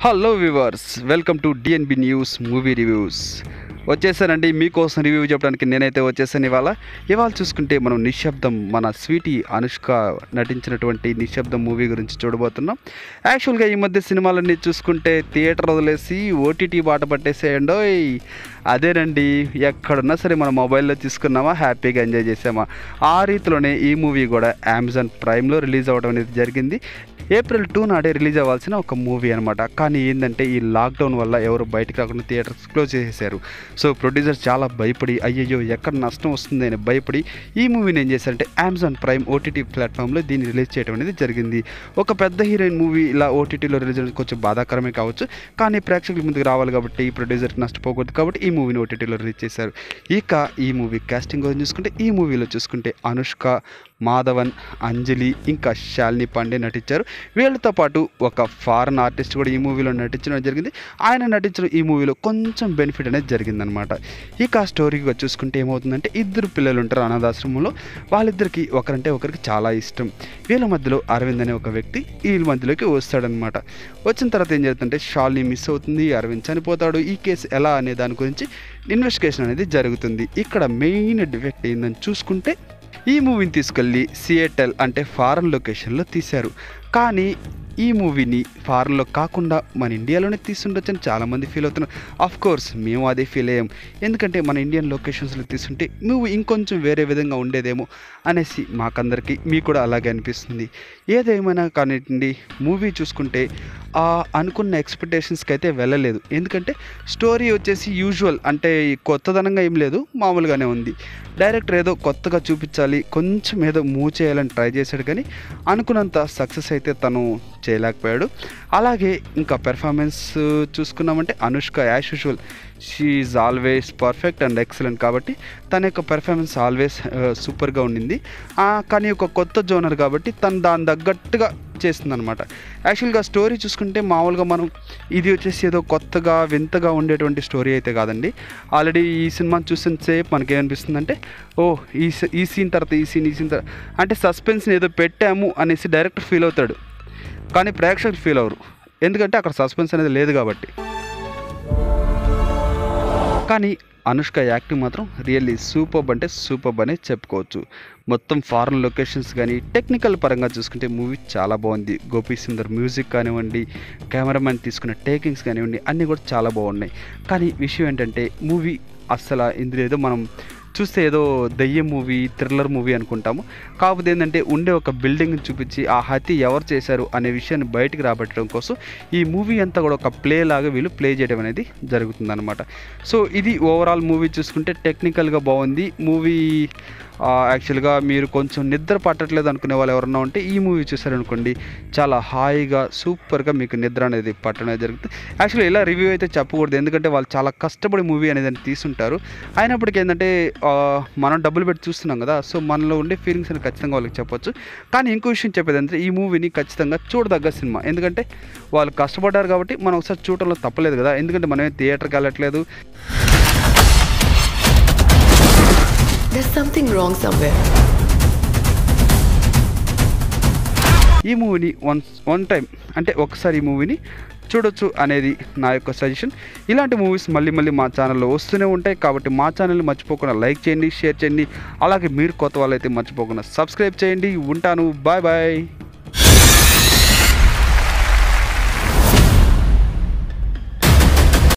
Hello viewers welcome to D N B news movie reviews వచ్చేసానండి మీకోసం review చెప్పడానికి నేనైతే వచ్చేసాను ఇవాళ ఇవాళ చూసుకుంటే మనం నిశ్శబ్దం మన స్వీటీ అనుష్క నటించినటువంటి నిశ్శబ్దం మూవీ గురించి చూడబోతున్నాం యాక్చువల్గా ఈ మధ్య సినిమాలన్నీ చూసుకుంటే థియేటర్ వదిలేసి ఓటీటీ బాట పట్టేసేయండోయ్ అదేనండి ఎక్కడున్నా సరే మన మొబైల్లో తీసుకున్నామా హ్యాపీగా ఎంజాయ్ చేసామా ఆ రీతిలోనే ఈ మూవీ కూడా అమెజాన్ ప్రైమ్లో రిలీజ్ అవ్వడం అనేది జరిగింది ఏప్రిల్ టూ నాడే రిలీజ్ అవ్వాల్సిన ఒక మూవీ అనమాట కానీ ఏంటంటే ఈ లాక్డౌన్ వల్ల ఎవరు బయటకు రాకుండా థియేటర్స్ క్లోజ్ చేసేసారు సో ప్రొడ్యూసర్ చాలా భయపడి అయ్యయ్యో ఎక్కడ నష్టం వస్తుంది అని భయపడి ఈ మూవీని ఏం చేశారంటే అమెజాన్ ప్రైమ్ ఓటీటీ ప్లాట్ఫామ్లో దీన్ని రిలీజ్ చేయడం అనేది జరిగింది ఒక పెద్ద హీరోయిన్ మూవీ ఇలా ఓటీటీలో రిలీజ్ అనేది కొంచెం బాధాకరమే కావచ్చు కానీ ప్రేక్షకుల ముందుకు రావాలి కాబట్టి ఈ ప్రొడ్యూసర్ నష్టపోకూడదు కాబట్టి ఈ మూవీని ఓటీటీలో రిలీజ్ చేశారు ఇక ఈ మూవీ కాస్టింగ్ గురించి చూసుకుంటే ఈ మూవీలో చూసుకుంటే అనుష్క మాధవన్ అంజలి ఇంకా శాలిని పాండే నటించారు వీళ్ళతో పాటు ఒక ఫారెన్ ఆర్టిస్ట్ కూడా ఈ మూవీలో నటించడం జరిగింది ఆయన నటించడం ఈ మూవీలో కొంచెం బెనిఫిట్ అనేది జరిగిందనమాట ఇక ఆ స్టోరీగా చూసుకుంటే ఏమవుతుందంటే ఇద్దరు పిల్లలు ఉంటారు అనాథాశ్రమంలో వాళ్ళిద్దరికి ఒకరంటే ఒకరికి చాలా ఇష్టం వీళ్ళ మధ్యలో అరవింద్ అనే ఒక వ్యక్తి వీళ్ళ మధ్యలోకి వస్తాడనమాట వచ్చిన తర్వాత ఏం జరుగుతుందంటే షాల్ని మిస్ అవుతుంది అరవింద్ చనిపోతాడు ఈ కేసు ఎలా అనే దాని గురించి ఇన్వెస్టిగేషన్ అనేది జరుగుతుంది ఇక్కడ మెయిన్ డిఫెక్ట్ ఏందని చూసుకుంటే ఈ మూవీని తీసుకెళ్ళి సియేటల్ అంటే ఫారెన్ లొకేషన్లో తీశారు కానీ ఈ మూవీని ఫారెన్లో కాకుండా మన ఇండియాలోనే తీసుండొచ్చని చాలామంది ఫీల్ అవుతున్నారు ఆఫ్ కోర్స్ మేము అదే ఫీల్ అయ్యాం ఎందుకంటే మన ఇండియన్ లొకేషన్స్లో తీసుంటే మూవీ ఇంకొంచెం వేరే విధంగా ఉండేదేమో అనేసి మాకందరికీ మీకు కూడా అలాగే అనిపిస్తుంది ఏదేమైనా కానివ్వండి మూవీ చూసుకుంటే ఆ అనుకున్న ఎక్స్పెక్టేషన్స్కి అయితే వెళ్ళలేదు ఎందుకంటే స్టోరీ వచ్చేసి యూజువల్ అంటే కొత్తదనంగా ఏం లేదు మామూలుగానే ఉంది డైరెక్టర్ ఏదో కొత్తగా చూపించాలి కొంచెం ఏదో మూవ్ చేయాలని ట్రై చేశాడు కానీ అనుకున్నంత సక్సెస్ అయితే తను చేయలేకపోయాడు అలాగే ఇంకా పెర్ఫార్మెన్స్ చూసుకున్నామంటే Anushka as usual she always perfect and excellent కాబట్టి తన యొక్క పెర్ఫార్మెన్స్ ఆల్వేస్ సూపర్గా ఉండింది ఆ, కానీ ఒక కొత్త జోనర్ కాబట్టి తను దాని తగ్గట్టుగా చేస్తుందన్నమాట యాక్చువల్గా స్టోరీ చూసుకుంటే మామూలుగా మనం ఇది వచ్చేసి ఏదో కొత్తగా వింతగా ఉండేటువంటి స్టోరీ అయితే కాదండి ఆల్రెడీ ఈ సినిమా చూసిన సేపు మనకేమనిపిస్తుందంటే ఓ ఈ సీ- ఈ సీన్ తర్వాత ఈ సీన్ ఈ సీన్ తర్వాత అంటే సస్పెన్స్ని ఏదో పెట్టాము అనేసి డైరెక్టర్ ఫీల్ అవుతాడు కానీ ప్రేక్షకులు ఫీల్ అవ్వరు ఎందుకంటే అక్కడ సస్పెన్స్ అనేది లేదు కాబట్టి కానీ అనుష్క యాక్టింగ్ మాత్రం రియల్లీ సూపర్బ్ అంటే సూపర్బ్ అనే చెప్పుకోవచ్చు మొత్తం ఫారెన్ లొకేషన్స్ కానీ టెక్నికల్ పరంగా చూసుకుంటే మూవీ చాలా బాగుంది గోపీ సుందర్ మ్యూజిక్ కానివ్వండి కెమెరామెన్ తీసుకున్న టేకింగ్స్ కానివ్వండి అన్నీ కూడా చాలా బాగున్నాయి కానీ విషయం ఏంటంటే మూవీ అస్సలు ఇందులో ఏదో మనం చూస్తే ఏదో దయ్యం మూవీ థ్రిల్లర్ మూవీ అనుకుంటాము కాకపోతే ఏంటంటే ఉండే ఒక బిల్డింగ్ చూపించి ఆ హత్య ఎవరు చేశారు అనే విషయాన్ని బయటికి రాబట్టడం కోసం ఈ మూవీ అంతా కూడా ఒక ప్లే లాగా వీళ్ళు ప్లే చేయడం అనేది జరుగుతుందన్నమాట సో ఇది ఓవరాల్ మూవీ చూసుకుంటే టెక్నికల్గా బాగుంది మూవీ యాక్చువల్గా మీరు కొంచెం నిద్ర పట్టట్లేదు అనుకునే వాళ్ళు ఎవరన్నా ఉంటే ఈ మూవీ చూసారనుకోండి చాలా హాయిగా సూపర్గా మీకు నిద్ర అనేది పట్టడం అనేది జరుగుతుంది యాక్చువల్లీ ఇలా రివ్యూ అయితే చెప్పకూడదు ఎందుకంటే వాళ్ళు చాలా కష్టపడి మూవీ అనేది అని తీసుంటారు అయినప్పటికీ ఏంటంటే ఆ, మనం డబ్బులు పెట్టి చూస్తున్నాం కదా సో మనలో ఉండే ఫీలింగ్స్ అని ఖచ్చితంగా వాళ్ళకి చెప్పొచ్చు కానీ ఇంకో విషయం చెప్పేది అంటే ఈ మూవీని ఖచ్చితంగా చూడదగ్గ సినిమా ఎందుకంటే వాళ్ళు కష్టపడ్డారు కాబట్టి మనం ఒకసారి చూడటంలో తప్పలేదు కదా ఎందుకంటే మనమే థియేటర్కి వెళ్ళట్లేదు There's something wrong somewhere. ఈ మూవీని వన్ వన్ టైం అంటే ఒకసారి ఈ మూవీని చూడొచ్చు అనేది నా యొక్క సజెషన్ ఇలాంటి మూవీస్ మళ్ళీ మళ్ళీ మా ఛానల్లో వస్తూనే ఉంటాయి కాబట్టి మా ఛానల్ని మర్చిపోకుండా లైక్ చేయండి షేర్ చేయండి అలాగే మీరు కొత్త వాళ్ళైతే మర్చిపోకుండా సబ్స్క్రైబ్ చేయండి ఉంటాను బాయ్ బాయ్